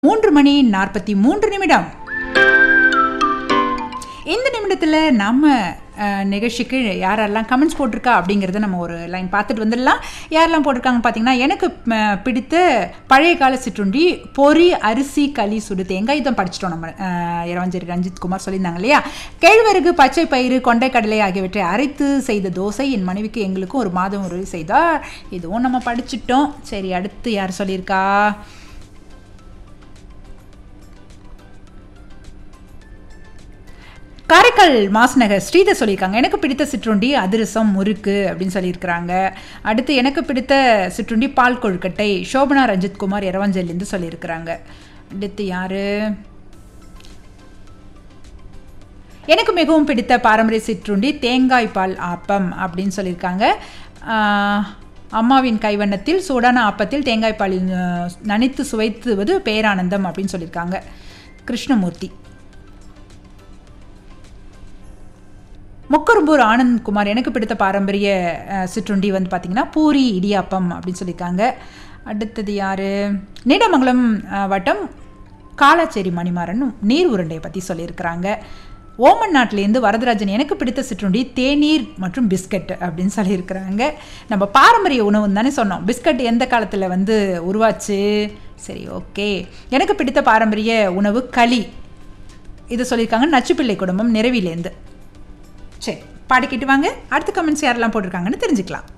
மூன்று மணி நாற்பத்தி மூன்று நிமிடம் இந்த நிமிடத்தில் நம்ம அஹ், நிகழ்ச்சிக்கு யாரெல்லாம் கமெண்ட்ஸ் போட்டிருக்கா அப்படிங்கிறத நம்ம ஒரு லைன் பார்த்துட்டு வந்துடலாம் யாரெல்லாம் போட்டிருக்காங்கன்னு பார்த்தீங்கன்னா எனக்கு ம, பிடித்த பழைய கால சிற்றுண்டி பொரி அரிசி களி சுடு தேங்காய் இதை படிச்சிட்டோம் நம்ம அஹ், இரவஞ்சேரி ரஞ்சித் குமார் சொல்லியிருந்தாங்க இல்லையா கேழ்வரகு பச்சை பயிறு கொண்டைக்கடலை ஆகியவற்றை அரைத்து செய்த தோசை என் மனைவிக்கு எங்களுக்கும் ஒரு மாதம் உதவி செய்தார் இதுவும் நம்ம படிச்சிட்டோம் சரி அடுத்து யார் சொல்லியிருக்கா காரைக்கால் மாஸ்நகர் ஸ்ரீதர் சொல்லியிருக்காங்க எனக்கு பிடித்த சிற்றுண்டி அதிரசம் முறுக்கு அப்படின்னு சொல்லியிருக்கிறாங்க அடுத்து எனக்கு பிடித்த சிற்றுண்டி பால் கொழுக்கட்டை சோபனா ரஞ்சித் குமார் இரவஞ்சல்லேருந்து சொல்லியிருக்கிறாங்க அடுத்து யாரு எனக்கு மிகவும் பிடித்த பாரம்பரிய சிற்றுண்டி தேங்காய் பால் ஆப்பம் அப்படின்னு சொல்லியிருக்காங்க ஆஹ், அம்மாவின் கைவண்ணத்தில் சூடான ஆப்பத்தில் தேங்காய் பால் அஹ், நனைத்து சுவைத்துவது பேரானந்தம் அப்படின்னு சொல்லியிருக்காங்க கிருஷ்ணமூர்த்தி முக்கரும்பூர் ஆனந்த் குமார் எனக்கு பிடித்த பாரம்பரிய அஹ், சிற்றுண்டி வந்து பார்த்திங்கன்னா பூரி இடியாப்பம் அப்படின்னு சொல்லியிருக்காங்க அடுத்தது யார் நீடமங்கலம் அஹ், வட்டம் காலாச்சேரி மணிமாறன் நீர் உருண்டையை பற்றி சொல்லியிருக்கிறாங்க ஓமன் நாட்டிலேருந்து வரதராஜன் எனக்கு பிடித்த சிற்றுண்டி தேநீர் மற்றும் பிஸ்கட் அப்படின்னு சொல்லியிருக்கிறாங்க நம்ம பாரம்பரிய உணவுன்னு தானே சொன்னோம் பிஸ்கட் எந்த காலத்தில் வந்து உருவாச்சு சரி ஓகே எனக்கு பிடித்த பாரம்பரிய உணவு களி இது சொல்லியிருக்காங்க நச்சுப்பிள்ளை குடும்பம் நிறைவிலேருந்து சரி பாடிக்கிட்டு வாங்க அடுத்த கமெண்ட்ஸ் யாரெல்லாம் போட்டிருக்காங்கன்னு தெரிஞ்சுக்கலாம்